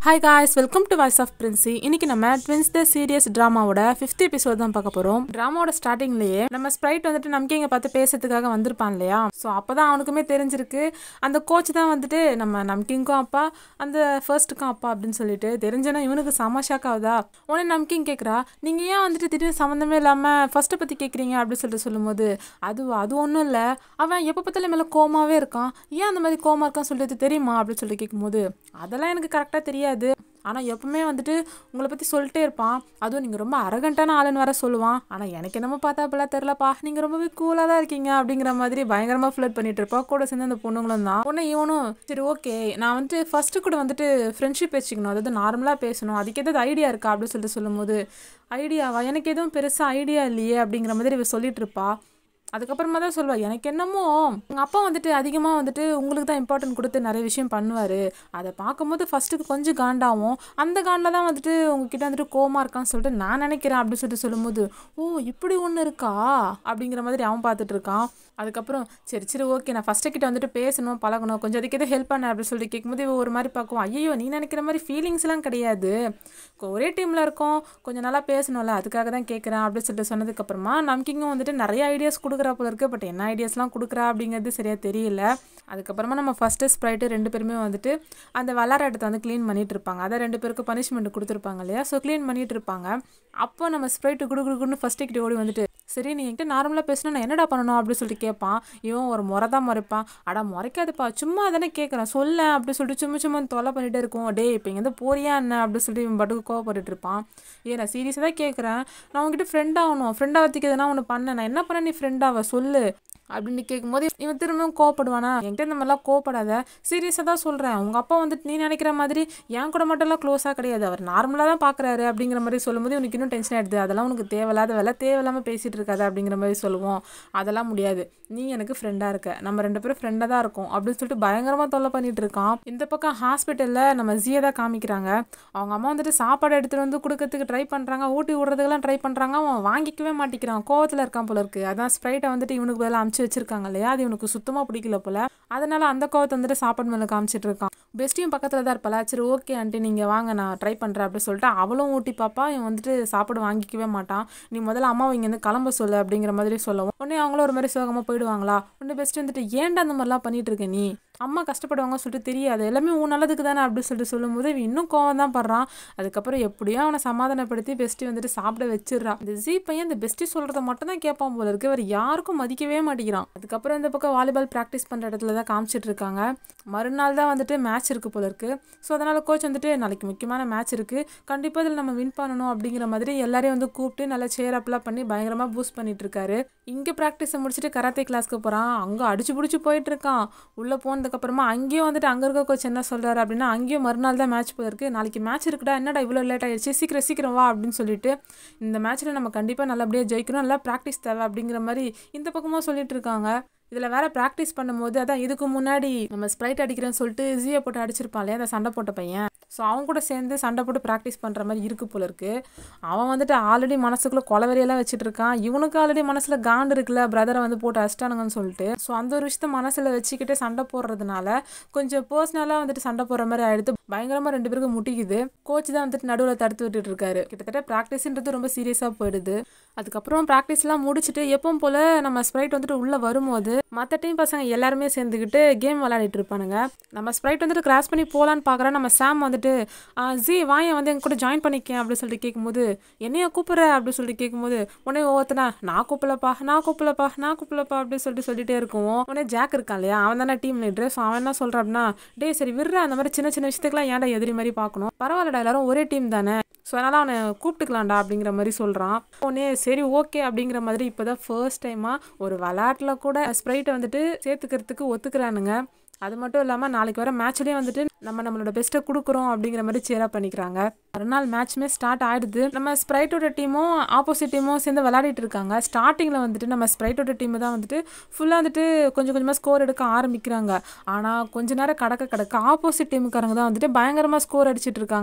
hi guys welcome to voice of Princy இன்னைக்கு நம்ம twins the serious ட்ராமாவோட ஃபிஃப்த் எபிசோட் தான் பார்க்க போறோம் ட்ராமாவோட ஸ்டார்டிங்லயே நம்ம ஸ்ப்ரைட் வந்துட்டு நம்பிக்கைங்க பார்த்து பேசுறதுக்காக வந்திருப்பான் இல்லையா ஸோ அப்பதான் அவனுக்குமே தெரிஞ்சிருக்கு அந்த கோச் தான் வந்துட்டு நம்ம நம்கிங்க்கும் அப்பா அந்த ஃபர்ஸ்ட்டுக்கும் அப்பா அப்படின்னு சொல்லிட்டு தெரிஞ்சனா இவனுக்கு செம ஷாக் ஆகுதா உடனே நம்கிங் கேட்குறா நீங்கள் ஏன் வந்துட்டு திடீர்னு சம்மந்தமே இல்லாமல் ஃபர்ஸ்ட்டை பற்றி கேட்குறீங்க அப்படின்னு சொல்லிட்டு சொல்லும்போது அதுவா அது ஒன்றும் இல்லை அவன் எப்போ பார்த்தாலும் மேலே கோமாவே இருக்கான் ஏன் அந்த மாதிரி கோமா இருக்கான்னு சொல்லிட்டு தெரியுமா அப்படின்னு சொல்லிட்டு கேட்கும்போது அதெல்லாம் எனக்கு கரெக்டாக தெரியாது ஆனால் எப்பவுமே வந்துட்டு உங்களை பற்றி சொல்லிட்டே இருப்பான் அதுவும் நீங்கள் ரொம்ப அரகண்டான ஆளுன்னு வர சொல்லுவான் ஆனால் எனக்கு என்னமோ பார்த்தா அப்பெல்லாம் தெரிலப்பா நீங்கள் ரொம்பவே கூலாக தான் இருக்கீங்க அப்படிங்கிற மாதிரி பயங்கரமாக ஃப்ளட் பண்ணிட்டு இருப்பா கூட சேர்ந்து அந்த பொண்ணுங்களும் தான் உடனே இவனும் சரி ஓகே நான் வந்துட்டு ஃபஸ்ட்டு கூட வந்துட்டு ஃப்ரெண்ட்ஷிப் வச்சுக்கணும் அதாவது நார்மலாக பேசணும் அதுக்கு எதாவது ஐடியா இருக்கா அப்படின்னு சொல்லிட்டு சொல்லும்போது ஐடியாவா எனக்கு எதுவும் பெருசாக ஐடியா இல்லையே அப்படிங்கிற மாதிரி இவ சொல்லிட்டு இருப்பா அதுக்கப்புறமா தான் சொல்லுவா எனக்கு என்னமோ உங்கள் அப்பா வந்துட்டு அதிகமாக வந்துட்டு உங்களுக்கு தான் இம்பார்ட்டன்ட் கொடுத்து நிறைய விஷயம் பண்ணுவார் அதை பார்க்கும்போது ஃபஸ்ட்டுக்கு கொஞ்சம் காண்டாகும் அந்த காண்டில் தான் வந்துட்டு உங்ககிட்ட வந்துட்டு கோமா இருக்கான்னு சொல்லிட்டு நான் நினைக்கிறேன் அப்படின்னு சொல்லிட்டு சொல்லும்போது ஓ இப்படி ஒன்று இருக்கா அப்படிங்கிற மாதிரி அவன் பார்த்துட்டு இருக்கான் அதுக்கப்புறம் சரி சரி ஓகே நான் ஃபஸ்ட்டு கிட்ட வந்துட்டு பேசணும் பழகணும் கொஞ்சம் அதுக்கு எதாவது ஹெல்ப் பண்ண அப்படின்னு சொல்லிட்டு கேட்கும்போது இவ ஒரு மாதிரி பார்க்கும் ஐயோ நீ நினைக்கிற மாதிரி ஃபீலிங்ஸ்லாம் கிடையாது ஒரே டீமில் இருக்கோம் கொஞ்சம் நல்லா பேசணும்ல அதுக்காக தான் கேட்குறேன் அப்படின்னு சொல்லிட்டு சொன்னதுக்கப்புறமா நம்கிங்கும் வந்துட்டு நிறைய ஐடியாஸ் கொடுக்குறா போல இருக்கு பட் என்ன ஐடியாஸ்லாம் கொடுக்குறா அப்படிங்கிறது சரியாக தெரியல அதுக்கப்புறமா நம்ம ஃபஸ்ட்டு ஸ்ப்ரைட்டு ரெண்டு பேருமே வந்துட்டு அந்த விளாட்ற இடத்த வந்து க்ளீன் பண்ணிட்டு இருப்பாங்க அதை ரெண்டு பேருக்கு பனிஷ்மெண்ட் கொடுத்துருப்பாங்க இல்லையா ஸோ க்ளீன் பண்ணிட்டு இருப்பாங்க அப்போ நம்ம ஸ்ப்ரைட்டு குடு குடுன்னு ஃபஸ்ட்டு கிட்ட ஓடி வந்துட்டு சரி நீ என்கிட்ட நார்மலாக பேசினா நான் என்னடா பண்ணணும் அப்படின்னு சொல்லிட்டு கேட்பான் இவன் ஒரு முறை தான் முறைப்பான் அடா முறைக்காதுப்பா சும்மா தானே கேட்குறேன் சொல்ல அப்படின்னு சொல்லிட்டு சும்மா சும்மா தொலை பண்ணிட்டே இருக்கும் டே இப்போ இங்கேருந்து போறியா என்ன அப்படின்னு சொல்லிட்டு இவன் பாட்டுக்கு கோவப்பட்டுட்டு இருப்பான் ஏ நான் சீரியஸாக தான் கேட்குறேன் நான் உங்ககிட்ட ஃப்ரெண்ட் ஆகணும் ஃப்ரெண்ட் ஆகிறதுக்கு எதனா ஒன்று பண்ணேன் நான் என்ன பண்ண நீ ஃப்ரெண்ட் ஆவ சொல்லு அப்படின்னு கேட்கும்போது இவன் திரும்பவும் கோவப்படுவானா என்கிட்ட இந்த மாதிரிலாம் கோவப்படாத சீரியஸாக தான் சொல்கிறேன் உங்கள் அப்பா வந்துட்டு நீ நினைக்கிற மாதிரி என் கூட மட்டும்லாம் க்ளோஸாக கிடையாது அவர் நார்மலாக தான் பார்க்குறாரு அப்படிங்கிற மாதிரி சொல்லும்போது உனக்கு இன்னும் டென்ஷன் ஆகிடுது அதெல்லாம் உனக்கு தேவையில்லாத வேலை தேவையில்லாமல் பேசிகிட்டு இருக்காது அப்படிங்கிற மாதிரி சொல்லுவோம் அதெல்லாம் முடியாது நீ எனக்கு ஃப்ரெண்டாக இருக்க நம்ம ரெண்டு பேரும் ஃப்ரெண்டாக தான் இருக்கோம் அப்படின்னு சொல்லிட்டு பயங்கரமாக தொல்லை பண்ணிட்டு இருக்கான் இந்த பக்கம் ஹாஸ்பிட்டலில் நம்ம ஜியை தான் காமிக்கிறாங்க அவங்க அம்மா வந்துட்டு சாப்பாடு எடுத்துகிட்டு வந்து கொடுக்கறதுக்கு ட்ரை பண்ணுறாங்க ஊட்டி விடுறதுக்கெல்லாம் ட்ரை பண்ணுறாங்க அவன் வாங்கிக்கவே மாட்டேங்கிறான் கோவத்தில் இருக்கான் போல இருக்கு அதான் ஸ்ப்ரைட்டை வந்துட்டு இவனுக்கு பதிலாக அமுச்சு வச்சிருக்காங்க இல்லையா அது இவனுக்கு சுத்தமாக பிடிக்கல போல அதனால அந்த கோவத்தை வந்துட்டு சாப்பாடு மேலே காமிச்சிட்டு இருக்கான் பெஸ்ட்டியும் பக்கத்தில் தான் இருப்பாளா சரி ஓகே ஆண்டி நீங்கள் வாங்க நான் ட்ரை பண்ணுறேன் அப்படின்னு சொல்லிட்டு அவளும் ஊட்டி பாப்பா இவன் வந்துட்டு சாப்பாடு வாங்கிக்கவே மாட்டான் நீ முதல்ல அம்மாவை இங்கேருந்து கிளம்ப சொல்லு அப்படிங்கிற மாதிரி சொல்லவும் உடனே அவங்களும் ஒரு மாதிரி சோகமாக போயிடுவாங்களா உடனே பெஸ்ட் வந்துட்டு ஏன்டா அந்த மாதிரிலாம் பண்ணிட்டு இருக்க நீ அம்மா கஷ்டப்படுவாங்க சொல்லிட்டு தெரியாது எல்லாமே உன் நல்லதுக்கு தானே அப்படின்னு சொல்லிட்டு சொல்லும்போது இவன் இன்னும் கோவம் தான் படுறான் அதுக்கப்புறம் எப்படியோ அவனை சமாதானப்படுத்தி பெஸ்ட்டி வந்துட்டு சாப்பிட வச்சிடுறான் இந்த ஜி பையன் இந்த பெஸ்ட்டி சொல்கிறத மட்டும் தான் கேட்பான் போல இருக்கு அவர் யாருக்கும் மதிக்கவே மாட்டேங்கிறான் அதுக்கப்புறம் இந்த பக்கம் வாலிபால் ப்ராக்டிஸ் பண்ணுற இடத்துல தான் காமிச்சிட்டு இருக்காங்க மறுநாள் தான் வந்துட்டு மேட்ச் இருக்கு போல இருக்கு ஸோ அதனால கோச் வந்துட்டு நாளைக்கு முக்கியமான மேட்ச் இருக்கு கண்டிப்பாக இதில் நம்ம வின் பண்ணணும் அப்படிங்கிற மாதிரி எல்லாரையும் வந்து கூப்பிட்டு நல்லா சேர் அப்லாம் பண்ணி பயங்கரமாக பூஸ்ட் பண்ணிட்டு இருக்காரு இங்கே ப்ராக்டிஸை முடிச்சுட்டு கராத்தே கிளாஸ்க்கு போகிறான் அங்கே அடிச்சு பிடிச்சி போயிட்டு இருக்கான் உள்ளே போனதுக்கப்புறமா அங்கேயும் வந்துட்டு அங்கே இருக்க கோச் என்ன சொல்கிறாரு அப்படின்னா அங்கேயும் மறுநாள் தான் மேட்ச் போயிருக்கு நாளைக்கு மேட்ச் இருக்குடா என்னடா இவ்வளோ லேட் ஆயிடுச்சு சீக்கிரம் சீக்கிரம் வா அப்படின்னு சொல்லிட்டு இந்த மேட்ச்சில் நம்ம கண்டிப்பாக நல்லபடியாக ஜெயிக்கணும் நல்லா ப்ராக்டிஸ் தேவை அப்படிங்கிற மாதிரி இந்த பக்கமாக சொல்லிட்டு இருக்காங்க இதில் வேற ப்ராக்டிஸ் பண்ணும்போது அதான் இதுக்கு முன்னாடி நம்ம ஸ்ப்ரைட் அடிக்கிறேன்னு சொல்லிட்டு ஜியை போட்டு அடிச்சிருப்பான் இல்லையா அந்த சண்டை போட்ட பையன் ஸோ அவன் கூட சேர்ந்து சண்டை போட்டு ப்ராக்டிஸ் பண்ணுற மாதிரி இருக்கு போல இருக்கு அவன் வந்துட்டு ஆல்ரெடி மனசுக்குள்ளே கொலவெறியெல்லாம் வச்சுட்டு இருக்கான் இவனுக்கு ஆல்ரெடி மனசில் காண்டு இருக்குல்ல பிரதரை வந்து போட்டு அடிச்சிட்டானுங்கன்னு சொல்லிட்டு ஸோ அந்த ஒரு விஷயத்த மனசில் வச்சுக்கிட்டே சண்டை போடுறதுனால கொஞ்சம் பர்சனலாக வந்துட்டு சண்டை போடுற மாதிரி ஆயிடுது பயங்கரமாக ரெண்டு பேருக்கும் முட்டிக்குது கோச் தான் வந்துட்டு நடுவில் தடுத்து விட்டுட்டு இருக்காரு கிட்டத்தட்ட ப்ராக்டிஸ்ன்றது ரொம்ப சீரியஸாக போயிடுது அதுக்கப்புறம் ப்ராக்டிஸ்லாம் முடிச்சுட்டு எப்பவும் போல் நம்ம ஸ்ப்ரைட் வந்துட்டு உள்ளே வரும்போது மற்ற டீம் பசங்க எல்லாருமே சேர்ந்துக்கிட்டு கேம் விளையாடிட்டு இருப்பானுங்க நம்ம ஸ்ப்ரைட் வந்துட்டு கிராஸ் பண்ணி போகலான்னு பார்க்குறேன் நம்ம சாம் வந்துட்டு ஜி வாயன் வந்து எங்க கூட ஜாயின் பண்ணிக்கேன் அப்படின்னு சொல்லிட்டு கேட்கும்போது என்னைய கூப்பிட்ற அப்படின்னு சொல்லிட்டு கேட்கும்போது உடனே ஒவ்வொருத்தனா நான் கூப்பிடலப்பா நான் கூப்பிடலப்பா நான் கூப்பிடலப்பா அப்படின்னு சொல்லிட்டு சொல்லிட்டே இருக்கும் உடனே ஜாக் இருக்கான் இல்லையா அவன் தானே டீம் லீடர் ஸோ அவன் என்ன சொல்கிறான் அப்படின்னா டே சரி விடுற அந்த மாதிரி சின்ன சின்ன விஷயத்துக்குலாம் ஏன்டா எதிரி மாதிரி பார்க்கணும் பரவாயில்லடா எல்லாரும் ஒரே டீம் தானே ஸோ அதனால் அவனை கூப்பிட்டுக்கலாம்டா அப்படிங்கிற மாதிரி சொல்கிறான் உடனே சரி ஓகே அப்படிங்கிற மாதிரி இப்போ தான் ஃபர்ஸ்ட் டைமாக ஒரு விளாட்டில் கூட ஸ்ப்ரைட்டை வந்துட்டு சேர்த்துக்கிறதுக்கு ஒத்துக்கிறானுங்க அது மட்டும் இல்லாமல் நாளைக்கு வர மேட்ச்லேயே வந்துட்டு நம்ம நம்மளோட பெஸ்ட்டை கொடுக்குறோம் அப்படிங்கிற மாதிரி சேராக பண்ணிக்கிறாங்க மறுநாள் மேட்ச்மே ஸ்டார்ட் ஆயிடுது நம்ம ஸ்ப்ரைட்டோட டீமும் ஆப்போசிட் டீமும் சேர்ந்து விளையாடிட்டு இருக்காங்க ஸ்டார்டிங்கில் வந்துட்டு நம்ம ஸ்ப்ரைட்டோட டீம் தான் வந்துட்டு ஃபுல்லாக வந்துட்டு கொஞ்சம் கொஞ்சமாக ஸ்கோர் எடுக்க ஆரம்பிக்கிறாங்க ஆனால் கொஞ்ச நேரம் கடக்க கடக்க ஆப்போசிட் டீமுக்காரங்க தான் வந்துட்டு பயங்கரமாக ஸ்கோர் அடிச்சிட்டு இருக்காங்க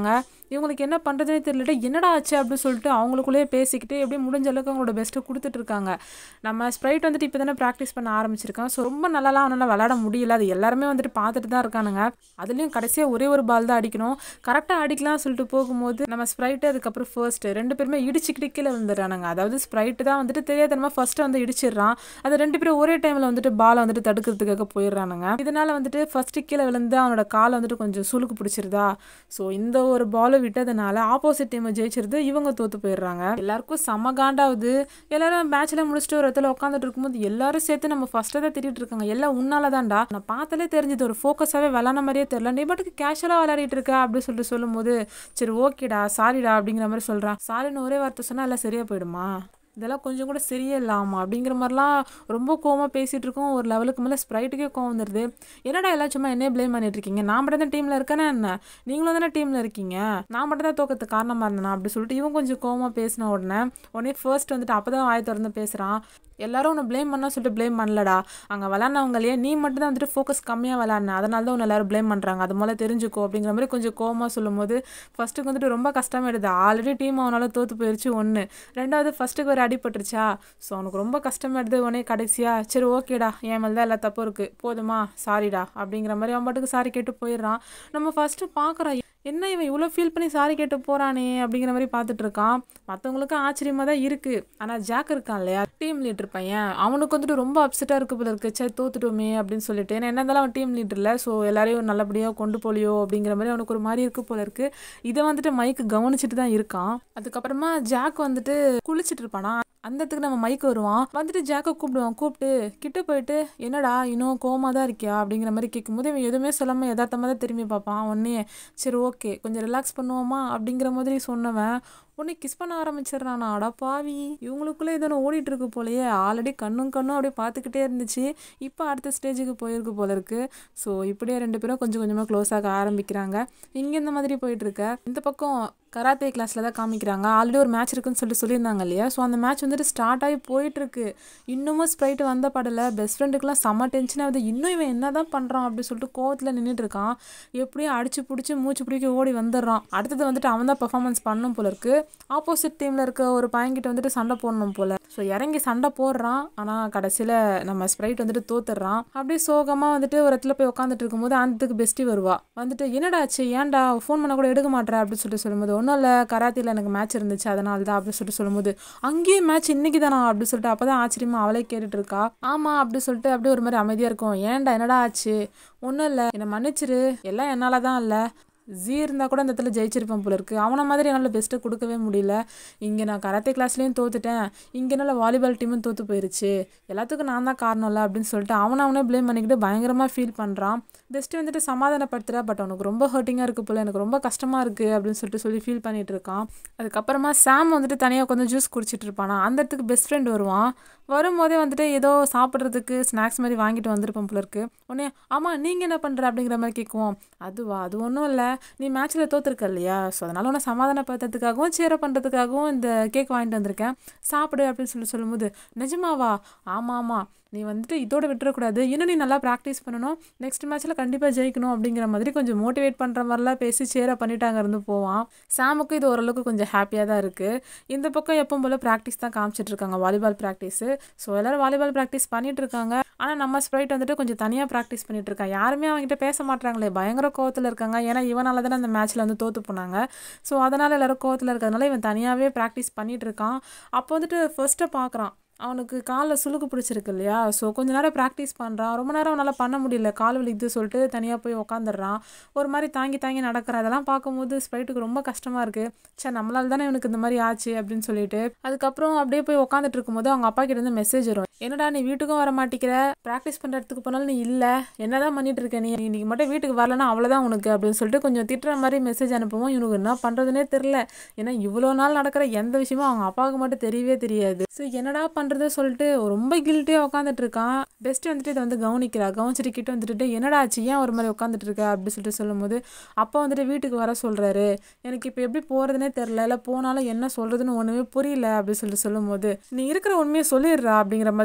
இவங்களுக்கு என்ன பண்ணுறதுனே தெரியல என்னடா ஆச்சு அப்படின்னு சொல்லிட்டு அவங்களுக்குள்ளேயே பேசிக்கிட்டு எப்படி முடிஞ்ச அளவுக்கு அவங்களோட பெஸ்ட்டை கொடுத்துட்டு இருக்காங்க நம்ம ஸ்ப்ரைட் வந்துட்டு இப்போ தானே ப்ராக்டிஸ் பண்ண ஆரம்பிச்சிருக்கான் ஸோ ரொம்ப நல்லாலாம் அவனால் விளாட முடியல அது எல்லாருமே வந்துட்டு பார்த்துட்டு தான் இருக்கானுங்க அதுலேயும் கடைசியாக ஒரே ஒரு பால் தான் அடிக்கணும் கரெக்டாக அடிக்கலாம் சொல்லிட்டு போகும்போது நம்ம ஸ்ப்ரைட்டு அதுக்கப்புறம் ஃபர்ஸ்ட்டு ரெண்டு பேருமே இடிச்சுக்கிட்டு கீழே வந்துடுறானுங்க அதாவது ஸ்ப்ரைட்டு தான் வந்துட்டு தெரியாதனமா ஃபர்ஸ்ட்டு வந்து இடிச்சிடுறான் அது ரெண்டு பேரும் ஒரே டைமில் வந்துட்டு பாலை வந்துட்டு தடுக்கிறதுக்காக போயிடுறானுங்க இதனால வந்துட்டு ஃபர்ஸ்ட்டு கீழே விழுந்து அவனோட காலை வந்துட்டு கொஞ்சம் சுளுக்கு பிடிச்சிருதா ஸோ இந்த ஒரு பாலை விட்டதுனால ஆப்போசிட் டீம் ஜெயிச்சிருது இவங்க தோத்து போயிடுறாங்க எல்லாருக்கும் செம காண்டாவது எல்லாரும் மேட்ச்ல முடிச்சுட்டு ஒரு இடத்துல உட்காந்துட்டு இருக்கும்போது எல்லாரும் சேர்த்து நம்ம ஃபர்ஸ்ட்டாக தான் திட்டிட்டு இருக்காங்க எல்லாம் உன்னால தான்டா நான் பார்த்தாலே தெரிஞ்சது ஒரு ஃபோக்கஸாகவே விளாட்ன மாதிரியே தெரியல நீ பாட்டுக்கு கேஷுவலாக விளையாடிட்டு இருக்க அப்படின்னு சொல்லிட்டு சொல்லும்போது சரி ஓகேடா சாரிடா அப்படிங்கிற மாதிரி சொல்கிறான் சாரின்னு ஒரே வார்த்தை சொன்னால் எல்லாம் சரியாக போயிடுமா இதெல்லாம் கொஞ்சம் கூட சரியே இல்லாமா அப்படிங்கிற மாதிரிலாம் ரொம்ப கோவமாக பேசிகிட்டு இருக்கோம் ஒரு லெவலுக்கு மேலே ஸ்ப்ரைட்டுக்கே கோவம் வந்துடுது என்னடா எல்லாம் சும்மா என்னையே ப்ளேம் பண்ணிட்டு இருக்கீங்க நான் மட்டும் தான் டீமில் இருக்கேனா என்ன நீங்களும் தானே டீமில் இருக்கீங்க நான் மட்டும் தான் தோக்கத்துக்கு காரணமாக இருந்தேனா அப்படி சொல்லிட்டு இவன் கொஞ்சம் கோவமாக பேசின உடனே உடனே ஃபர்ஸ்ட் வந்துட்டு அப்போ தான் வாய் திறந்து பேசுகிறான் எல்லாரும் உன்னை ப்ளேம் பண்ணா சொல்லிட்டு ப்ளேம் பண்ணலடா அங்கே விளாட்னவங்களே நீ மட்டும் தான் வந்துட்டு ஃபோக்கஸ் கம்மியாக விளாட்ன அதனால தான் உன்னை எல்லாரும் ப்ளேம் பண்ணுறாங்க அது மூலம் தெரிஞ்சுக்கோ அப்படிங்கிற மாதிரி கொஞ்சம் கோவமாக சொல்லும்போது ஃபஸ்ட்டுக்கு வந்துட்டு ரொம்ப கஷ்டமாயிடுது ஆல்ரெடி டீம் அவனால் தோற்று போயிடுச்சு ஒன்று ரெண்டாவது ஃபஸ்ட்டுக்கு ஒரு அடிபட்டுருச்சா ஸோ அவனுக்கு ரொம்ப கஷ்டமாயிடுது உடனே கடைசியா சரி ஓகேடா என் மேலே தான் எல்லா தப்பும் இருக்குது போதுமா சாரிடா அப்படிங்கிற மாதிரி அவன் பாட்டுக்கு சாரி கேட்டு போயிடுறான் நம்ம ஃபஸ்ட்டு பார்க்குறோம் என்ன இவன் இவ்வளோ ஃபீல் பண்ணி சாரி கேட்டு போகிறானே அப்படிங்கிற மாதிரி பார்த்துட்டு இருக்கான் மற்றவங்களுக்கு ஆச்சரியமாக தான் இருக்குது ஆனால் ஜாக் இருக்கான் இல்லையா டீம் லீடர் பையன் அவனுக்கு வந்துட்டு ரொம்ப அப்செட்டாக இருக்கு போல இருக்கு சே தோத்துட்டோமே அப்படின்னு சொல்லிட்டு ஏன்னா என்ன இருந்தாலும் அவன் டீம் லீடரில் ஸோ எல்லாரையும் நல்லபடியாக கொண்டு போலியோ அப்படிங்கிற மாதிரி அவனுக்கு ஒரு மாதிரி இருக்கு போல இருக்கு இதை வந்துட்டு மைக்கு கவனிச்சுட்டு தான் இருக்கான் அதுக்கப்புறமா ஜாக் வந்துட்டு குளிச்சுட்டு இருப்பானா அந்த இடத்துக்கு நம்ம மைக்கு வருவான் வந்துட்டு ஜாக்கை கூப்பிடுவான் கூப்பிட்டு கிட்ட போயிட்டு என்னடா இன்னும் கோமா தான் இருக்கியா அப்படிங்கிற மாதிரி கேட்கும்போது இவன் எதுவுமே சொல்லாமல் யதார்த்தமாக தான் திரும்பி பார்ப்பான் உடனே சரி ஓகே கொஞ்சம் ரிலாக்ஸ் பண்ணுவோமா அப்படிங்கிற மாதிரி சொன்னவன் உடனே கிஸ் பண்ண ஆரம்பிச்சிடுறானா அடா பாவி இவங்களுக்குள்ளே ஏதோ ஓடிட்டு இருக்கு போலயே ஆல்ரெடி கண்ணும் கண்ணும் அப்படியே பார்த்துக்கிட்டே இருந்துச்சு இப்போ அடுத்த ஸ்டேஜுக்கு போயிருக்கு போல இருக்கு ஸோ இப்படியே ரெண்டு பேரும் கொஞ்சம் கொஞ்சமாக க்ளோஸ் ஆக ஆரம்பிக்கிறாங்க இங்கே இந்த மாதிரி போயிட்டு இருக்க இந்த பக்கம் கராத்தே கிளாஸில் தான் காமிக்கிறாங்க ஆல்ரெடி ஒரு மேட்ச் இருக்குன்னு சொல்லிட்டு சொல்லியிருந்தாங்க இல்லையா ஸோ அந்த மேட்ச் வந்துட்டு ஸ்டார்ட் ஆகி போயிட்டு இருக்கு இன்னமும் ஸ்ப்ரைட் வந்த படல பெஸ்ட் ஃப்ரெண்டுக்குலாம் செம்ம டென்ஷன் ஆகுது இன்னும் இவன் என்ன தான் பண்ணுறான் அப்படின்னு சொல்லிட்டு கோவத்தில் நின்றுட்டு இருக்கான் எப்படியும் அடிச்சு பிடிச்சி மூச்சு பிடிக்க ஓடி வந்துடுறான் அடுத்தது வந்துட்டு அவன் தான் பெர்ஃபார்மன்ஸ் பண்ணும் போல இருக்கு ஆப்போசிட் டீமில் இருக்க ஒரு பையன்கிட்ட வந்துட்டு சண்டை போடணும் போல ஸோ இறங்கி சண்டை போடுறான் ஆனால் கடைசியில் நம்ம ஸ்ப்ரைட் வந்துட்டு தோத்துடுறான் அப்படியே சோகமாக வந்துட்டு ஒரு இடத்துல போய் உட்காந்துட்டு இருக்கும்போது அந்த பெஸ்ட்டி வருவா வந்துட்டு என்னடா ஆச்சு ஏன்டா ஃபோன் பண்ண கூட எடுக்க மாட்டேற அப்படின்னு சொல்லிட்டு சொல்லும்போது ஒன்றும் இல்லை கராத்தியில் எனக்கு மேட்ச் இருந்துச்சு அதனால தான் அப்படின்னு சொல்லிட்டு சொல்லும்போது அங்கேயே மேட்ச் இன்னைக்கு தானா அப்படின்னு சொல்லிட்டு அப்போ தான் ஆச்சரியமா அவளே கேட்டுட்டு இருக்கா ஆமாம் அப்படி சொல்லிட்டு அப்படியே ஒரு மாதிரி அமைதியாக இருக்கும் ஏன்டா என்னடா ஆச்சு ஒன்றும் இல்லை என்னை மன்னிச்சிரு எல்லாம் என்னால் தான் இல்லை ஜீ இருந்தால் கூட அந்த இடத்துல ஜெயிச்சிருப்பேன் போல இருக்கு அவனை மாதிரி என்னால் பெஸ்ட்டை கொடுக்கவே முடியல இங்கே நான் கராத்தே கிளாஸ்லேயும் தோத்துட்டேன் இங்கே என்னால் வாலிபால் டீமும் தோற்று போயிருச்சு எல்லாத்துக்கும் நான் தான் காரணம் இல்லை அப்படின்னு சொல்லிட்டு அவனை அவனே ப்ளேம் பண்ணிக்கிட்டு பயங்கரமாக ஃபீல் பண்ணுறான் பெஸ்ட்டு வந்துட்டு சமாதானப்படுத்துகிறா பட் அவனுக்கு ரொம்ப ஹர்ட்டிங்காக இருக்குது போல எனக்கு ரொம்ப கஷ்டமாக இருக்குது அப்படின்னு சொல்லிட்டு சொல்லி ஃபீல் பண்ணிட்டு இருக்கான் அதுக்கப்புறமா சாம் வந்துட்டு தனியாக உட்காந்து ஜூஸ் குடிச்சிட்டு இருப்பானா அந்த இடத்துக்கு பெஸ்ட் ஃப்ரெண்ட் வருவான் வரும்போதே வந்துட்டு ஏதோ சாப்பிட்றதுக்கு ஸ்நாக்ஸ் மாதிரி வாங்கிட்டு வந்திருப்பேன் போல இருக்கு உடனே ஆமாம் நீங்கள் என்ன பண்ணுற அப்படிங்கிற மாதிரி கேட்குவோம் அதுவா அது ஒன்றும் இல்லை நீ மேட்ச்சில் தோத்துருக்க இல்லையா ஸோ அதனால் உன்னை சமாதானப்படுத்துறதுக்காகவும் சேர பண்ணுறதுக்காகவும் இந்த கேக் வாங்கிட்டு வந்திருக்கேன் சாப்பிடு அப்படின்னு சொல்லி சொல்லும்போது நிஜமாவா ஆமாம் ஆமாம் நீ வந்துட்டு இதோட விட்டுறக்கூடாது இன்னும் நீ நல்லா ப்ராக்டிஸ் பண்ணணும் நெக்ஸ்ட் மேட்ச்சில் கண்டிப்பாக ஜெயிக்கணும் அப்படிங்கிற மாதிரி கொஞ்சம் மோட்டிவேட் பண்ணுற மாதிரிலாம் பேசி சேர பண்ணிட்டாங்க இருந்து போவான் சாமுக்கு இது ஓரளவுக்கு கொஞ்சம் ஹாப்பியாக தான் இருக்குது இந்த பக்கம் எப்பவும் போல் ப்ராக்டிஸ் தான் காமிச்சிட்டு இருக்காங்க வாலிபால் ப்ராக்டிஸு ஸோ எல்லோரும் வாலிபால் ப்ராக்டிஸ் பண்ணிட்டு இருக்காங்க ஆனால் நம்ம ஸ்ப்ரைட் வந்துட்டு கொஞ்சம் தனியாக ப்ராக்டிஸ் பண்ணிட்டு இருக்கான் யாருமே அவங்ககிட்ட பேச மாட்டாங்களே பயங்கர கோவத்தில் இருக்காங்க ஏன்னா இவனால தானே அந்த மேட்ச்சில் வந்து தோற்று போனாங்க ஸோ அதனால் எல்லோரும் கோவத்தில் இருக்கிறதுனால இவன் தனியாகவே ப்ராக்டிஸ் பண்ணிட்டு இருக்கான் அப்போ வந்துட்டு ஃபர்ஸ்ட்டை பார்க்குறான் அவனுக்கு காலில் சுளுக்கு பிடிச்சிருக்கு இல்லையா ஸோ கொஞ்ச நேரம் ப்ராக்டிஸ் பண்ணுறான் ரொம்ப நேரம் அவனால் பண்ண முடியல கால் வலிக்குது சொல்லிட்டு தனியாக போய் உக்காந்துடுறான் ஒரு மாதிரி தாங்கி தாங்கி நடக்கிறான் அதெல்லாம் பார்க்கும்போது ஸ்ப்ரைட்டுக்கு ரொம்ப கஷ்டமாக இருக்குது சே நம்மளால தானே இவனுக்கு இந்த மாதிரி ஆச்சு அப்படின்னு சொல்லிட்டு அதுக்கப்புறம் அப்படியே போய் உட்காந்துட்டு இருக்கும்போது அவங்க அப்பா கிட்ட இருந்து மெசேஜ் வரும் என்னடா நீ வீட்டுக்கும் வர மாட்டேங்கிற ப்ராக்டிஸ் பண்ணுற இடத்துக்கு போனாலும் நீ இல்லை என்னதான் பண்ணிட்டு இருக்க நீ இன்னைக்கு மட்டும் வீட்டுக்கு வரலன்னா அவ்வளோதான் உனக்கு அப்படின்னு சொல்லிட்டு கொஞ்சம் திட்டுற மாதிரி மெசேஜ் அனுப்புவோம் இவனுக்கு என்ன பண்ணுறதுனே தெரில ஏன்னா இவ்வளோ நாள் நடக்கிற எந்த விஷயமும் அவங்க அப்பாவுக்கு மட்டும் தெரியவே தெரியாது ஸோ என்னடா பண்ணுறது சொல்லிட்டு ரொம்ப கில்ட்டியாக உட்காந்துட்டு இருக்கான் பெஸ்ட் வந்துட்டு இதை வந்து கவனிக்கிறா கவனிச்சிட்டு கிட்ட வந்துட்டு என்னடா ஆச்சு ஏன் ஒரு மாதிரி உட்காந்துட்டு இருக்க அப்படின்னு சொல்லிட்டு சொல்லும்போது அப்பா வந்துட்டு வீட்டுக்கு வர சொல்கிறாரு எனக்கு இப்போ எப்படி போகிறதுனே தெரில இல்லை போனாலும் என்ன சொல்கிறதுன்னு ஒன்றுமே புரியல அப்படின்னு சொல்லிட்டு சொல்லும்போது நீ இருக்கிற உண்மையை சொல்லிடுறா அப்படிங்கிற மாதிரி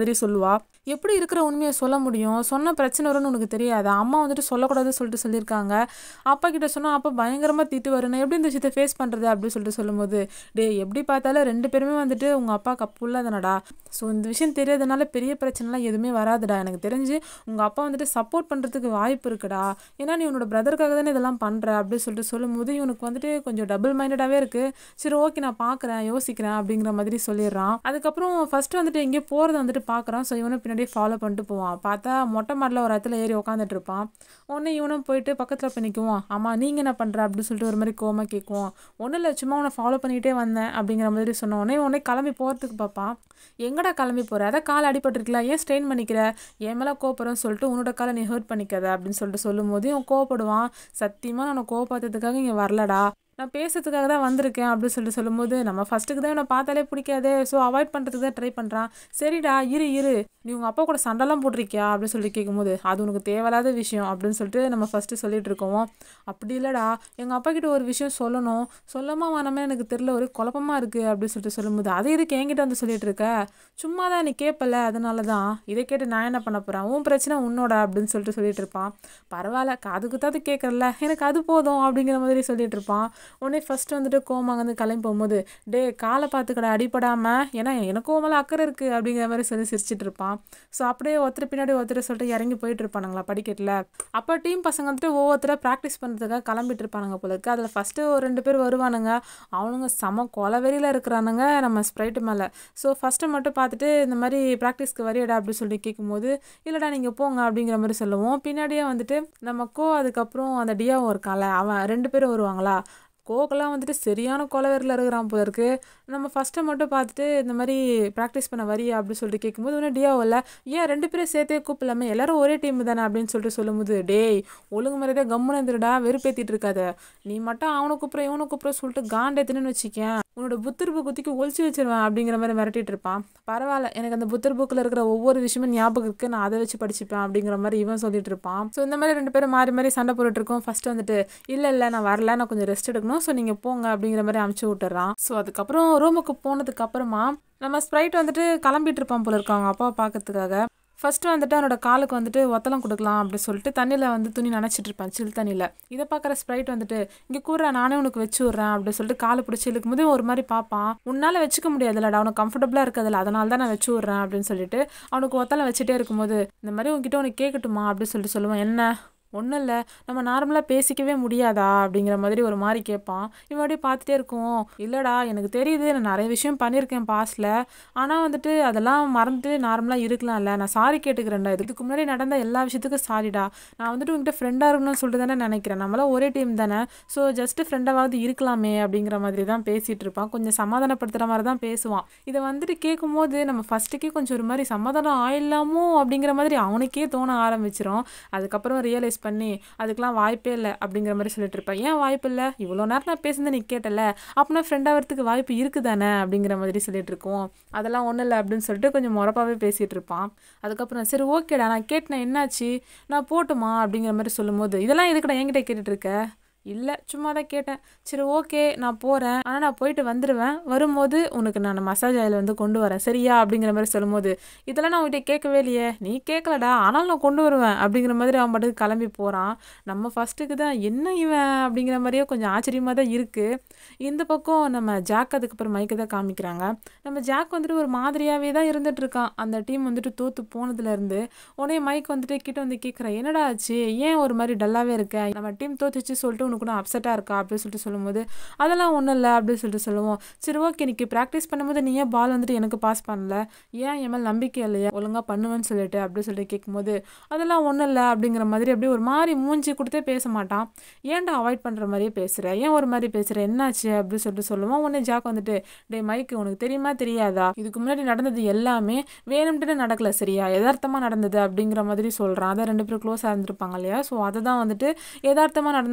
மாதிரி சொல்லுவா எப்படி இருக்கிற உண்மையை சொல்ல முடியும் சொன்ன பிரச்சனை வரும்னு உனக்கு தெரியாது அம்மா வந்துட்டு சொல்லக்கூடாதுன்னு சொல்லிட்டு சொல்லியிருக்காங்க அப்பா கிட்ட சொன்னால் அப்பா பயங்கரமாக திட்டு வரணும் எப்படி இந்த விஷயத்தை ஃபேஸ் பண்ணுறது அப்படின்னு சொல்லிட்டு சொல்லும்போது டே எப்படி பார்த்தாலும் ரெண்டு பேருமே வந்துட்டு உங்கள் அப்பா கப்புள்ள தானடா ஸோ இந்த விஷயம் தெரியாதனால பெரிய பிரச்சனைலாம் எதுவுமே வராதுடா எனக்கு தெரிஞ்சு உங்கள் அப்பா வந்துட்டு சப்போர்ட் பண்ணுறதுக்கு வாய்ப்பு இருக்குடா ஏன்னா நீ உன்னோட பிரதருக்காக தானே இதெல்லாம் பண்ணுற அப்படின்னு சொல்லிட்டு சொல்லும்போது இவனுக்கு வந்துட்டு கொஞ்சம் டபுள் மைண்டடாகவே இருக்குது சரி ஓகே நான் பார்க்குறேன் யோசிக்கிறேன் அப்படிங்கிற மாதிரி சொல்லிடுறான் அதுக்கப்புறம் ஃபர்ஸ்ட் வந்துட்டு எங்கேயோ போகிறத வந்துட்டு பார்க்குறான் ஸோ இவனும் பின்னாடியே ஃபாலோ பண்ணிட்டு போவான் பார்த்தா மொட்டை மாடில் ஒரு இடத்துல ஏறி உட்காந்துட்டு இருப்பான் உடனே இவனும் போயிட்டு பக்கத்தில் போய் நிற்குவான் ஆமா நீங்கள் என்ன பண்ணுற அப்படின்னு சொல்லிட்டு ஒரு மாதிரி கோமா கேட்குவோம் ஒன்றும் இல்லை சும்மா உன்னை ஃபாலோ பண்ணிக்கிட்டே வந்தேன் அப்படிங்கிற மாதிரி சொன்ன உடனே உடனே கிளம்பி போகிறதுக்கு பார்ப்பான் எங்கடா கிளம்பி போகிற அதான் கால் அடிபட்டிருக்கல ஏன் ஸ்ட்ரெயின் பண்ணிக்கிற என் மேலே கோபப்படுறேன்னு சொல்லிட்டு உன்னோட காலை நீ ஹர்ட் பண்ணிக்காத அப்படின்னு சொல்லிட்டு சொல்லும் போது இவன் கோவப்படுவான் சத்தியமாக நான் கோவப்படுறதுக்காக இங்கே வரலடா நான் பேசுறதுக்காக தான் வந்திருக்கேன் அப்படின்னு சொல்லிட்டு சொல்லும்போது நம்ம ஃபர்ஸ்ட்டுக்கு தான் இவனை பார்த்தாலே பிடிக்காதே ஸோ அவாய்ட் பண்ணுறதுக்கு தான் ட்ரை பண்ணுறான் சரிடா இரு இரு நீ உங்கள் அப்பா கூட சண்டைலாம் போட்டிருக்கியா அப்படின்னு சொல்லி கேட்கும்போது அது உனக்கு தேவையில்லாத விஷயம் அப்படின்னு சொல்லிட்டு நம்ம ஃபஸ்ட்டு சொல்லிட்டு இருக்கோம் அப்படி இல்லைடா எங்கள் அப்பா கிட்ட ஒரு விஷயம் சொல்லணும் சொல்லாமா வேணாமே எனக்கு தெரில ஒரு குழப்பமா இருக்குது அப்படின்னு சொல்லிட்டு சொல்லும்போது அது இதுக்கு என்கிட்ட வந்து சொல்லிட்டு இருக்க சும்மா தான் நீ கேட்பல அதனால தான் இதை கேட்டு நான் என்ன பண்ண போகிறேன் உன் பிரச்சனை உன்னோட அப்படின்னு சொல்லிட்டு சொல்லிட்டு இருப்பான் பரவாயில்ல காதுக்கு தான் கேட்குறல எனக்கு அது போதும் அப்படிங்கிற மாதிரி சொல்லிட்டு இருப்பான் உடனே ஃபர்ஸ்ட் வந்துட்டு கோமா வந்து கிளம்பி போகும்போது டே காலை பார்த்துக்கடா அடிபடாமல் ஏன்னா எனக்கும் மேலே அக்கறை இருக்குது அப்படிங்கிற மாதிரி சொல்லி சிரிச்சிட்டு இருப்பான் ஸோ அப்படியே ஒருத்தர் பின்னாடி ஒருத்தர் சொல்லிட்டு இறங்கி போயிட்டு இருப்பானுங்களா படிக்கட்டில் அப்போ டீம் பசங்க வந்துட்டு ஒவ்வொருத்தராக ப்ராக்டிஸ் பண்ணுறதுக்காக கிளம்பிட்டு இருப்பானுங்க போல இருக்கு அதில் ஃபஸ்ட்டு ஒரு ரெண்டு பேர் வருவானுங்க அவனுங்க செம கொலவெறியில் இருக்கிறானுங்க நம்ம ஸ்ப்ரைட்டு மேலே ஸோ ஃபஸ்ட்டு மட்டும் பார்த்துட்டு இந்த மாதிரி ப்ராக்டிஸ்க்கு வரியடா அப்படின்னு சொல்லி கேட்கும்போது இல்லைடா நீங்கள் போங்க அப்படிங்கிற மாதிரி சொல்லுவோம் பின்னாடியே வந்துட்டு நம்ம கோ அதுக்கப்புறம் அந்த டியாவும் இருக்கான்ல அவன் ரெண்டு பேரும் வருவாங்களா கோக்கெல்லாம் வந்துட்டு சரியான கொலவெறியில் இருக்கிறான் போல இருக்கு நம்ம ஃபஸ்ட்டை மட்டும் பார்த்துட்டு இந்த மாதிரி ப்ராக்டிஸ் பண்ண வரியா அப்படின்னு சொல்லிட்டு கேட்கும்போது ஒன்றும் டியாவில் ஏன் ரெண்டு பேரும் சேர்த்தே கூப்பிடலாமே எல்லாரும் ஒரே டீம் தானே அப்படின்னு சொல்லிட்டு சொல்லும்போது டேய் ஒழுங்கு மாதிரியே கம்முன்னு இருந்துடா வெறுப்பேற்றிட்டு இருக்காத நீ மட்டும் அவனை கூப்பிட்ற இவனை கூப்பிட்ற சொல்லிட்டு காண்டேத்துன்னு வச்சுக்கேன் உன்னோட புத்தர் குத்திக்கு ஒழிச்சு வச்சிருவேன் அப்படிங்கிற மாதிரி மிரட்டிட்டு இருப்பான் பரவாயில்ல எனக்கு அந்த புத்தர் புக்கில் இருக்கிற ஒவ்வொரு விஷயமும் ஞாபகம் இருக்கு நான் அதை வச்சு படிச்சுப்பேன் அப்படிங்கிற மாதிரி இவன் சொல்லிட்டு இருப்பான் ஸோ இந்த மாதிரி ரெண்டு பேரும் மாறி மாறி சண்டை போட்டுட்டு இருக்கோம் ஃபர்ஸ்ட் வந்துட்டு இல்லை இல்லை நான் வரல நான் கொஞ்சம் ரெஸ்ட் எடுக்கணும் ஸோ நீங்கள் போங்க அப்படிங்கிற மாதிரி அமுச்சு விட்டுறான் ஸோ அதுக்கப்புறம் ரூமுக்கு போனதுக்கு அப்புறமா நம்ம ஸ்ப்ரைட் வந்துட்டு கிளம்பிட்டு இருப்பான் போல இருக்காங்க அப்பாவை பார்க்கறதுக்காக ஃபர்ஸ்ட் வந்துட்டு அவனோட காலுக்கு வந்துட்டு ஒத்தலம் கொடுக்கலாம் அப்படின்னு சொல்லிட்டு தண்ணியில் வந்து துணி நனைச்சிட்டு இருப்பான் சில் தண்ணியில் இதை பார்க்குற ஸ்ப்ரைட் வந்துட்டு இங்கே கூடுறா நானே உனக்கு வச்சு விட்றேன் அப்படின்னு சொல்லிட்டு காலை பிடிச்சி இழுக்கும் போது ஒரு மாதிரி பார்ப்பான் உன்னால் வச்சுக்க முடியாதுல்லடா அவனுக்கு கம்ஃபர்டபுளாக இருக்காதுல்ல அதனால தான் நான் வச்சு விட்றேன் அப்படின்னு சொல்லிட்டு அவனுக்கு ஒத்தலம் வச்சுட்டே இருக்கும்போது இந்த மாதிரி உங்ககிட்ட உனக்கு கேட்கட்டுமா அப்படின்னு சொல்லிட்டு சொல்லுவான் என்ன ஒன்றும் இல்லை நம்ம நார்மலாக பேசிக்கவே முடியாதா அப்படிங்கிற மாதிரி ஒரு மாதிரி கேட்பான் இவன் அப்படியே பார்த்துட்டே இருக்கும் இல்லைடா எனக்கு தெரியுது நான் நிறைய விஷயம் பண்ணியிருக்கேன் பாஸ்டில் ஆனால் வந்துட்டு அதெல்லாம் மறந்துட்டு நார்மலாக இருக்கலாம்ல நான் சாரி கேட்டுக்கிறேன்டா இதுக்கு முன்னாடி நடந்த எல்லா விஷயத்துக்கும் சாரிடா நான் வந்துட்டு உங்ககிட்ட ஃப்ரெண்டாக இருக்கணும்னு சொல்லிட்டு தானே நினைக்கிறேன் நம்மளாம் ஒரே டீம் தானே ஸோ ஜஸ்ட்டு ஃப்ரெண்டாவது இருக்கலாமே அப்படிங்கிற மாதிரி தான் பேசிகிட்டு இருப்பான் கொஞ்சம் சமாதானப்படுத்துகிற மாதிரி தான் பேசுவான் இதை வந்துட்டு கேட்கும்போது நம்ம ஃபஸ்ட்டுக்கே கொஞ்சம் ஒரு மாதிரி சமாதானம் ஆயிடலாமோ அப்படிங்கிற மாதிரி அவனுக்கே தோண ஆரம்பிச்சிரும் அதுக்கப்புறம் ரியலைஸ் பண்ணி அதுக்கெலாம் வாய்ப்பே இல்லை அப்படிங்கிற மாதிரி சொல்லிட்டு இருப்பேன் ஏன் வாய்ப்பு இல்லை இவ்வளோ நேரம் நான் பேசுனது நீ கேட்டல அப்படின்னா ஃப்ரெண்ட் ஆகிறதுக்கு வாய்ப்பு இருக்குதானே அப்படிங்கிற மாதிரி சொல்லிட்டு இருக்கோம் அதெல்லாம் ஒன்றும் இல்லை அப்படின்னு சொல்லிட்டு கொஞ்சம் முறப்பாவே பேசிகிட்டு இருப்பான் அதுக்கப்புறம் சரி ஓகேடா நான் கேட்டேன் என்னாச்சு நான் போட்டுமா அப்படிங்கிற மாதிரி சொல்லும்போது இதெல்லாம் எதுக்குடா என்கிட்ட கேட்டுட்டு இருக்க இல்லை சும்மா தான் கேட்டேன் சரி ஓகே நான் போகிறேன் ஆனால் நான் போயிட்டு வந்துடுவேன் வரும்போது உனக்கு நான் மசாஜ் ஆயில் வந்து கொண்டு வரேன் சரியா அப்படிங்கிற மாதிரி சொல்லும்போது இதெல்லாம் நான் உங்கள்கிட்ட கேட்கவே இல்லையே நீ கேட்கலடா ஆனாலும் நான் கொண்டு வருவேன் அப்படிங்கிற மாதிரி அவன் பாட்டுக்கு கிளம்பி போகிறான் நம்ம ஃபஸ்ட்டுக்கு தான் என்ன இவன் அப்படிங்கிற மாதிரியே கொஞ்சம் ஆச்சரியமாக தான் இருக்குது இந்த பக்கம் நம்ம ஜாக் அதுக்கப்புறம் மைக்கை தான் காமிக்கிறாங்க நம்ம ஜாக் வந்துட்டு ஒரு மாதிரியாகவே தான் இருந்துட்டு இருக்கான் அந்த டீம் வந்துட்டு தோற்று போனதுலேருந்து உடனே மைக் வந்துட்டு கிட்ட வந்து கேட்குறேன் என்னடா ஆச்சு ஏன் ஒரு மாதிரி டல்லாகவே இருக்க நம்ம டீம் தோத்துச்சு சொல்லிட்டு உனக்கு கூட அப்செட்டாக இருக்கா அப்படின்னு சொல்லிட்டு சொல்லும்போது அதெல்லாம் ஒன்றும் இல்லை அப்படின்னு சொல்லிட்டு சொல்லுவோம் சரி ஓகே இன்னைக்கு ப்ராக்டிஸ் பண்ணும்போது நீ ஏன் பால் வந்துட்டு எனக்கு பாஸ் பண்ணல ஏன் என் மேல் நம்பிக்கை இல்லையா ஒழுங்காக பண்ணுவேன்னு சொல்லிட்டு அப்படின்னு சொல்லிட்டு கேட்கும்போது அதெல்லாம் ஒன்றும் இல்லை அப்படிங்கிற மாதிரி அப்படியே ஒரு மாதிரி மூஞ்சி கொடுத்தே பேச மாட்டான் ஏன்டா அவாய்ட் பண்ணுற மாதிரியே பேசுகிற ஏன் ஒரு மாதிரி பேசுகிற என்னாச்சு அப்படின்னு சொல்லிட்டு சொல்லுவோம் உடனே ஜாக் வந்துட்டு டே மைக்கு உனக்கு தெரியுமா தெரியாதா இதுக்கு முன்னாடி நடந்தது எல்லாமே வேணும்ட்டு நடக்கல சரியா யதார்த்தமாக நடந்தது அப்படிங்கிற மாதிரி சொல்கிறான் அதான் ரெண்டு பேரும் க்ளோஸாக இருந்திருப்பாங்க இல்லையா ஸோ அதை தான் வந்துட்டு யதார்த்தமாக நடந்த மாதிரி இவன்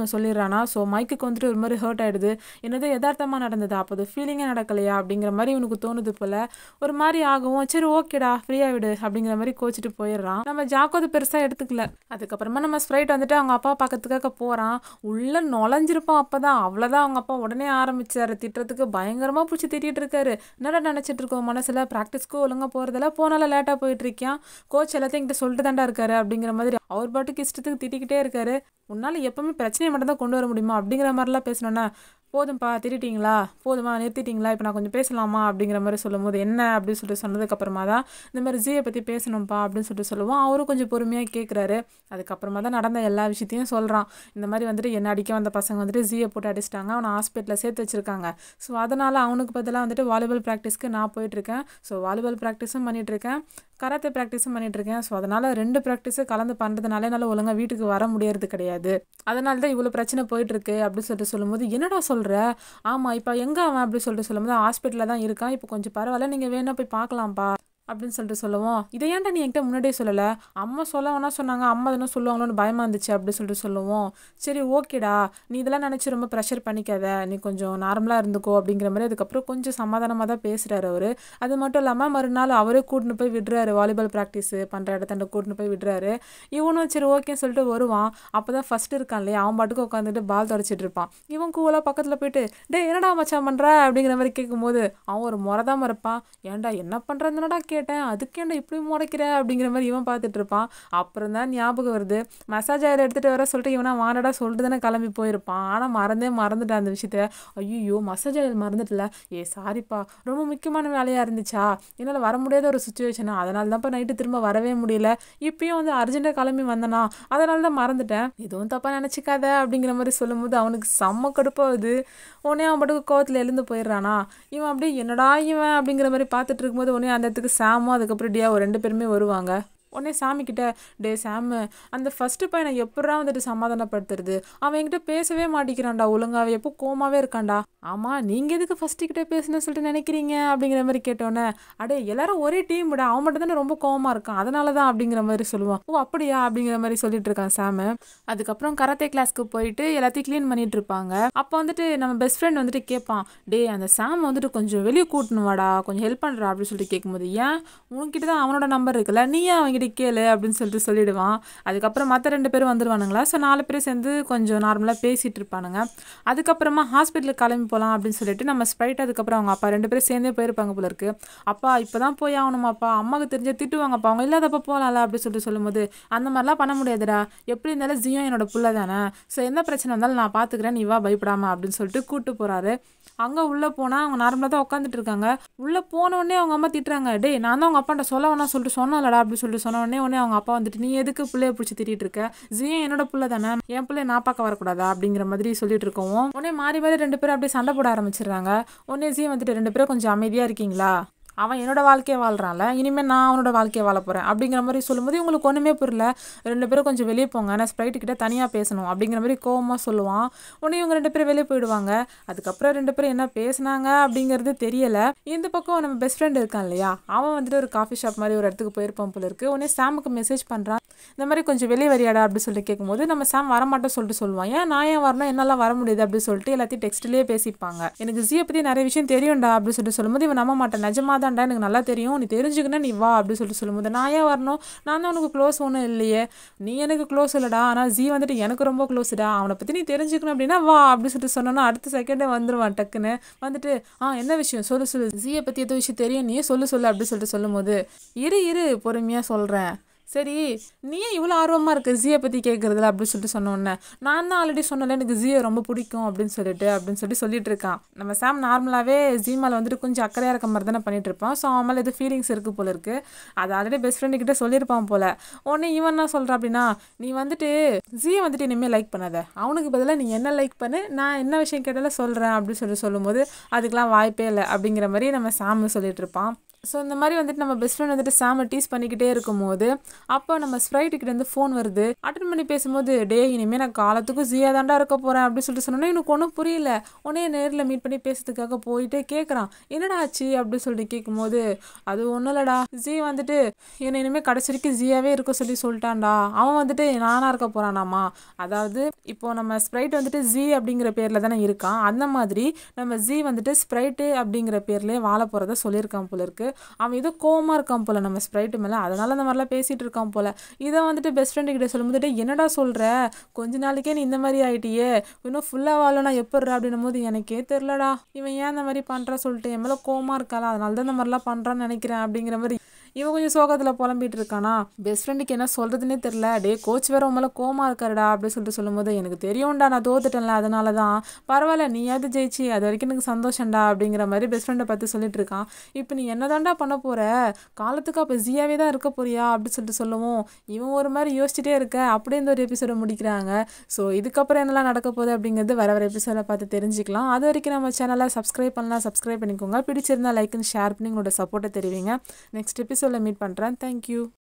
ஒன்று சொல்லிடுறானா ஸோ மைக்குக்கு வந்துட்டு ஒரு மாதிரி ஹர்ட் ஆயிடுது என்னது யதார்த்தமாக நடந்ததா அப்போ அது ஃபீலிங்கே நடக்கலையா அப்படிங்கிற மாதிரி இவனுக்கு தோணுது போல ஒரு மாதிரி ஆகவும் சரி ஓகேடா ஃப்ரீயாக விடு அப்படிங்கிற மாதிரி கோச்சிட்டு போயிடுறான் நம்ம ஜாக்கோ அது பெருசாக எடுத்துக்கல அதுக்கப்புறமா நம்ம ஸ்ப்ரைட் வந்துட்டு அவங்க அப்பா பார்க்கறதுக்காக போகிறான் உள்ளே நுழைஞ்சிருப்பான் அப்போ தான் அவ்வளோதான் அவங்க அப்பா உடனே ஆரம்பிச்சாரு திட்டுறதுக்கு பயங்கரமாக பிடிச்சி திட்டிட்டு இருக்காரு என்னடா நினச்சிட்டு இருக்கோம் மனசில் ப்ராக்டிஸ்க்கு ஒழுங்காக போகிறதில்ல போனால லேட்டாக போயிட்டு இருக்கியான் கோச் எல்லாத்தையும் என்கிட்ட சொல்லிட்டு தாண்டா இருக்காரு அப்படிங்கிற மாதிரி அவர் பாட்டுக்கு இஷ்டத்துக்கு திட்டிக்கிட்டே இருக்காரு உன்னால் எப்பவுமே பிரச்சனையை மட்டும் தான் கொண்டு வர முடியுமா அப்படிங்கிற மாதிரிலாம் பேசணுன்னா போதும்ப்பா திட்டிட்டீங்களா போதுமா நிறுத்திட்டீங்களா இப்போ நான் கொஞ்சம் பேசலாமா அப்படிங்கிற மாதிரி சொல்லும்போது என்ன அப்படின்னு சொல்லிட்டு சொன்னதுக்கப்புறமா தான் இந்த மாதிரி ஜியை பற்றி பேசணும்ப்பா அப்படின்னு சொல்லிட்டு சொல்லுவோம் அவரும் கொஞ்சம் பொறுமையாக கேட்குறாரு அதுக்கப்புறமா தான் நடந்த எல்லா விஷயத்தையும் சொல்கிறான் இந்த மாதிரி வந்துட்டு என்ன அடிக்க வந்த பசங்க வந்துட்டு ஜியை போட்டு அடிச்சிட்டாங்க அவனை ஹாஸ்பிட்டலில் சேர்த்து வச்சுருக்காங்க ஸோ அதனால் அவனுக்கு பதிலாக வந்துட்டு வாலிபால் ப்ராக்டிஸ்க்கு நான் போயிட்டுருக்கேன் ஸோ வாலிபால் ப்ராக்டிஸும் பண்ணிகிட்ருக்கேன் கராத்தே ப்ராக்டிஸும் பண்ணிகிட்ருக்கேன் ஸோ அதனால் ரெண்டு ப்ராக்டிஸும் கலந்து பண்ணுறதுனால என்னால் ஒழுங்காக வீட்டுக்கு வர முடியறது கிடையாது அதனால தான் இவ்வளோ பிரச்சனை போயிட்டுருக்கு அப்படின்னு சொல்லிட்டு சொல்லும்போது என்னடா சொல்கிற ஆமாம் இப்போ எங்கே அவன் அப்படி சொல்லிட்டு சொல்லும்போது ஹாஸ்பிட்டலில் தான் இருக்கான் இப்போ கொஞ்சம் பரவாயில்ல நீங்கள் வேணா போய் பார்க்கலாம்ப்பா அப்படின்னு சொல்லிட்டு சொல்லுவோம் இதை ஏன்டா நீ என்கிட்ட முன்னாடியே சொல்லலை அம்மா சொல்ல வேணா சொன்னாங்க அம்மா தானே சொல்லுவாங்களோன்னு பயமாக இருந்துச்சு அப்படின்னு சொல்லிட்டு சொல்லுவோம் சரி ஓகேடா நீ இதெல்லாம் நினச்சி ரொம்ப ப்ரெஷர் பண்ணிக்காத நீ கொஞ்சம் நார்மலாக இருந்துக்கோ அப்படிங்கிற மாதிரி அதுக்கப்புறம் கொஞ்சம் சமாதானமாக தான் பேசுகிறாரு அவர் அது மட்டும் இல்லாமல் மறுநாள் அவரே கூட்டின்னு போய் விடுறாரு வாலிபால் ப்ராக்டிஸு பண்ணுற இடத்தாண்ட கூட்டின்னு போய் விடுறாரு இவனும் சரி ஓகேன்னு சொல்லிட்டு வருவான் அப்போ தான் ஃபஸ்ட் இருக்கான் இல்லையா அவன் பாட்டுக்கு உட்காந்துட்டு பால் தொடச்சிட்டு இருப்பான் இவன் கூலாக பக்கத்தில் போயிட்டு டே என்னடா மச்சான் பண்ணுற அப்படிங்கிற மாதிரி கேட்கும்போது அவன் ஒரு முறை தான் மறப்பான் ஏன்டா என்ன பண்ணுறதுனடா கேட்டேன் அதுக்கேண்டா இப்படி முறைக்கிற அப்படிங்கிற மாதிரி இவன் பார்த்துட்டு இருப்பான் அப்புறம் தான் ஞாபகம் வருது மசாஜ் ஆயில் எடுத்துகிட்டு வர சொல்லிட்டு இவனா வானடா சொல்லிட்டு தானே கிளம்பி போயிருப்பான் ஆனால் மறந்தே மறந்துட்டான் அந்த விஷயத்த ஐயோ மசாஜ் ஆயில் மறந்துட்டல ஏ சாரிப்பா ரொம்ப முக்கியமான வேலையாக இருந்துச்சா என்னால் வர முடியாத ஒரு சுச்சுவேஷனா அதனால தான்ப்பா நைட்டு திரும்ப வரவே முடியல இப்பயும் வந்து அர்ஜென்ட்டாக கிளம்பி வந்தனா அதனால தான் மறந்துட்டேன் எதுவும் தப்பாக நினச்சிக்காத அப்படிங்கிற மாதிரி சொல்லும்போது அவனுக்கு செம்ம கடுப்பாகுது உடனே அவன் பாட்டுக்கு கோவத்தில் எழுந்து போயிடுறானா இவன் அப்படியே என்னடா இவன் அப்படிங்கிற மாதிரி பார்த்துட்டு இருக்கும்போது உடனே அந்த இடத்துக்கு சாமும் அதுக்கப்புறம் டியாவும் ரெண்டு பேருமே வருவாங்க உடனே சாமி கிட்ட டே சாமு அந்த ஃபஸ்ட்டு பையனை எப்படா வந்துட்டு சமாதானப்படுத்துறது அவன் என்கிட்ட பேசவே மாட்டேங்கிறான்டா ஒழுங்காவே எப்போ கோமாவே இருக்கான்டா ஆமாம் நீங்கள் எதுக்கு ஃபஸ்ட்டு கிட்ட பேசுன்னு சொல்லிட்டு நினைக்கிறீங்க அப்படிங்கிற மாதிரி கேட்டோன்னே அடே எல்லாரும் ஒரே டீம் விட அவன் மட்டும் தானே ரொம்ப கோவமாக இருக்கான் அதனால தான் அப்படிங்கிற மாதிரி சொல்லுவான் ஓ அப்படியா அப்படிங்கிற மாதிரி சொல்லிட்டு இருக்கான் சாமு அதுக்கப்புறம் கராத்தே கிளாஸ்க்கு போயிட்டு எல்லாத்தையும் க்ளீன் பண்ணிட்டு இருப்பாங்க அப்போ வந்துட்டு நம்ம பெஸ்ட் ஃப்ரெண்ட் வந்துட்டு கேட்பான் டே அந்த சாம் வந்துட்டு கொஞ்சம் வெளியே கூட்டணும் வாடா கொஞ்சம் ஹெல்ப் பண்ணுறா அப்படின்னு சொல்லிட்டு கேட்கும்போது ஏன் உன்கிட்ட தான் அவனோட நம்பர் இருக்குல்ல நீ ஏன் அவன்கிட்ட கேளு அப்படின்னு சொல்லிட்டு சொல்லிடுவான் அதுக்கப்புறம் மற்ற ரெண்டு பேரும் வந்துருவானுங்களா ஸோ நாலு பேரும் சேர்ந்து கொஞ்சம் நார்மலாக பேசிகிட்டு இருப்பானுங்க அதுக்கப்புறமா ஹாஸ்பிட்டலுக்கு கிளம்பி போகலாம் அப்படின்னு சொல்லிட்டு நம்ம ஸ்ப்ரைட் அதுக்கப்புறம் அவங்க அப்பா ரெண்டு பேரும் சேர்ந்தே போயிருப்பாங்க போல இருக்கு அப்பா இப்போ தான் போய் ஆகணுமாப்பா அம்மாவுக்கு தெரிஞ்ச திட்டுவாங்கப்பா அவங்க இல்லாதப்ப போகலாம்ல அப்படின்னு சொல்லிட்டு சொல்லும்போது அந்த மாதிரிலாம் பண்ண முடியாதுடா எப்படி இருந்தாலும் ஜியோ என்னோட புள்ள தானே ஸோ எந்த பிரச்சனை இருந்தாலும் நான் பார்த்துக்கிறேன் நீ வா பயப்படாம அப்படின்னு சொல்லிட்டு கூப்பிட்டு போகிறாரு அங்கே உள்ளே போனால் அவங்க நார்மலாக தான் உட்காந்துட்டு இருக்காங்க உள்ளே போன உடனே அவங்க அம்மா திட்டுறாங்க டேய் நான் தான் அவங்க அப்பாட்ட சொல்ல வேணாம் சொல்லிட்டு சொன்னலடா அப்படின்னு சொல்லிட்டு சொன்ன உடனே உடனே அவங்க அப்பா வந்துட்டு நீ எதுக்கு பிள்ளைய பிடிச்சி திட்டிட்டு இருக்க ஜியோ என்னோட பிள்ளை தானே என் பிள்ளைய நான் பார்க்க வரக்கூடாதா அப்படிங்கிற மாதிரி சொல்லிட்டு இருக்கவும் உடனே மாறி மாறி ரெண்டு பேரும் அப்படியே சண்டை போட ஆரம்பிச்சிடுறாங்க உடனே ஜியோ வந்துட்டு ரெண்டு பேரும் கொஞ்சம் அமைதியாக இருக்கீங்களா அவன் என்னோட வாழ்க்கையை வாழ்றான்ல இனிமேல் நான் அவனோட வாழ்க்கையை வாழ போகிறேன் அப்படிங்கிற மாதிரி சொல்லும்போது இவங்களுக்கு ஒன்றுமே புரியல ரெண்டு பேரும் கொஞ்சம் வெளியே போங்க நான் ஸ்ப்ரைட்டு கிட்ட தனியாக பேசணும் அப்படிங்கிற மாதிரி கோவமாக சொல்லுவான் உடனே இவங்க ரெண்டு பேரும் வெளியே போயிடுவாங்க அதுக்கப்புறம் ரெண்டு பேரும் என்ன பேசுனாங்க அப்படிங்கிறது தெரியல இந்த பக்கம் நம்ம பெஸ்ட் ஃப்ரெண்ட் இருக்கான் இல்லையா அவன் வந்துட்டு ஒரு காஃபி ஷாப் மாதிரி ஒரு இடத்துக்கு போயிருப்பான் போல இருக்கு உடனே சாமுக்கு மெசேஜ் பண்ணுறான் இந்த மாதிரி கொஞ்சம் வெளியே வரியாடா அப்படின்னு சொல்லிட்டு கேட்கும்போது நம்ம சாம் வரமாட்டோம் சொல்லிட்டு சொல்லுவான் ஏன் நான் ஏன் வரணும் என்னால் வர முடியுது அப்படின்னு சொல்லிட்டு எல்லாத்தையும் டெக்ஸ்ட்லேயே பேசிப்பாங்க எனக்கு ஜியை பற்றி நிறைய விஷயம் தெரியும்டா அப்படின்னு சொல்லிட்டு சொல்லும்போது இவன் நம்ப மாட்டேன் நிஜமா தான்டா எனக்கு நல்லா தெரியும் நீ தெரிஞ்சுக்கணும் நீ வா அப்படின்னு சொல்லிட்டு சொல்லும்போது நான் ஏன் வரணும் நான் தான் உனக்கு க்ளோஸ் ஒன்றும் இல்லையே நீ எனக்கு க்ளோஸ் இல்லைடா ஆனால் ஜி வந்துட்டு எனக்கு ரொம்ப க்ளோஸ்டா அவனை பற்றி நீ தெரிஞ்சுக்கணும் அப்படின்னா வா அப்படின்னு சொல்லிட்டு சொன்னோன்னா அடுத்த செகண்டே வந்துடுவான் டக்குன்னு வந்துட்டு ஆ என்ன விஷயம் சொல்லு சொல்லு ஜியை பற்றி எதோ விஷயம் தெரியும் நீ சொல்லு சொல்லு அப்படின்னு சொல்லிட்டு சொல்லும்போது இரு இரு பொறுமையாக சொல்கிறேன் சரி நீ ஏன் இவ்வளோ ஆர்வமாக இருக்க ஜியை பற்றி கேட்குறதுல அப்படின்னு சொல்லிட்டு சொன்னோன்னே நான் தான் ஆல்ரெடி சொன்னல எனக்கு ஜியை ரொம்ப பிடிக்கும் அப்படின்னு சொல்லிட்டு அப்படின்னு சொல்லி சொல்லிட்டு இருக்கான் நம்ம சாம் நார்மலாகவே ஜி மேலே வந்துட்டு கொஞ்சம் அக்கறையாக இருக்க மாதிரி தானே பண்ணிட்டு இருப்பான் ஸோ அவன் மேலே எது ஃபீலிங்ஸ் இருக்குது போல இருக்கு அது ஆல்ரெடி பெஸ்ட் ஃப்ரெண்டு கிட்ட சொல்லியிருப்பான் போல உடனே இவன் என்ன சொல்கிறான் அப்படின்னா நீ வந்துட்டு ஜியை வந்துட்டு இனிமேல் லைக் பண்ணாத அவனுக்கு பதிலாக நீ என்ன லைக் பண்ணு நான் என்ன விஷயம் கேட்டாலும் சொல்கிறேன் அப்படின்னு சொல்லி சொல்லும்போது அதுக்கெலாம் வாய்ப்பே இல்லை அப்படிங்கிற மாதிரி நம்ம சாம் சொல்லிட்டு இருப்பான் ஸோ இந்த மாதிரி வந்துட்டு நம்ம பெஸ்ட் ஃப்ரெண்ட் வந்துட்டு சாம டீஸ் பண்ணிக்கிட்டே இருக்கும்போது அப்போ நம்ம ஸ்ப்ரைட்டு கிட்ட இருந்து ஃபோன் வருது அட்டன் பண்ணி பேசும்போது டே இனிமேல் நான் காலத்துக்கும் ஜியா தாண்டா இருக்க போகிறேன் அப்படின்னு சொல்லிட்டு சொன்னோன்னே எனக்கு ஒன்றும் புரியல உடனே நேரில் மீட் பண்ணி பேசுறதுக்காக போயிட்டு கேட்குறான் என்னடா ஆச்சு அப்படின்னு சொல்லிட்டு கேட்கும்போது அது ஒன்றும் இல்லடா ஜி வந்துட்டு என்னை இனிமேல் கடைசி வரைக்கும் ஜியாவே இருக்க சொல்லி சொல்லிட்டான்டா அவன் வந்துட்டு நானாக இருக்க போகிறானாமா அதாவது இப்போ நம்ம ஸ்ப்ரைட் வந்துட்டு ஜி அப்படிங்கிற பேரில் தானே இருக்கான் அந்த மாதிரி நம்ம ஜி வந்துட்டு ஸ்ப்ரைட்டு அப்படிங்கிற பேர்லேயே வாழ போகிறத சொல்லியிருக்கான் போல இருக்கு அவன் ஏதோ கோவமாக இருக்கான் போல நம்ம ஸ்ப்ரைட்டு மேலே அதனால அந்த மாதிரிலாம் பேசிகிட்டு இருக்கான் போல இதை வந்துட்டு பெஸ்ட் ஃப்ரெண்டு கிட்ட சொல்லும்போது "டேய், என்னடா சொல்கிற கொஞ்ச நாளைக்கே நீ இந்த மாதிரி ஆயிட்டியே இன்னும் ஃபுல்லாக வாழனா எப்பட்றா அப்படின்னும் போது எனக்கே தெரிலடா இவன் ஏன் இந்த மாதிரி பண்ணுறா சொல்லிட்டு என் மேலே கோவமாக இருக்காளா அதனால தான் இந்த மாதிரிலாம் பண்ணுறான்னு நினைக்கிறேன் அப்படிங்கிற மாதிரி இவன் கொஞ்சம் சோகத்தில் புலம்பிட்டு இருக்கானா பெஸ்ட் ஃப்ரெண்டுக்கு என்ன சொல்கிறதுனே தெரில டே கோச் வேற உன் மேலே கோமா இருக்காருடா அப்படின்னு சொல்லிட்டு சொல்லும்போது எனக்கு தெரியும்டா நான் தோத்துட்டேன்ல அதனால தான் பரவாயில்ல நீயாவது ஜெயிச்சு அது வரைக்கும் எனக்கு சந்தோஷம்டா அப்படிங்கிற மாதிரி பெஸ்ட் ஃப்ரெண்டை பார்த்து சொல்லிட்டு இருக்கான் இப்போ நீ என்னதான்டா பண்ண போற காலத்துக்கு அப்போ ஜியாவே தான் இருக்க போறியா அப்படின்னு சொல்லிட்டு சொல்லவும் இவன் ஒரு மாதிரி யோசிச்சுட்டே இருக்க அப்படியே இந்த ஒரு எபிசோட முடிக்கிறாங்க ஸோ இதுக்கப்புறம் என்னெல்லாம் நடக்க போகுது அப்படிங்கிறது வர வர எபிசோட பார்த்து தெரிஞ்சுக்கலாம் அது வரைக்கும் நம்ம சேனலை சப்ஸ்கிரைப் பண்ணலாம் சப்ஸ்கிரைப் பண்ணிக்கோங்க பிடிச்சிருந்தா லைக் அண்ட் ஷேர் பண்ணி உங்களோட சப்போர்ட்டை தெரிவிங்க நெக்ஸ்ட் எபிசோடில் மீட் பண்ணுறேன் தேங்க்யூ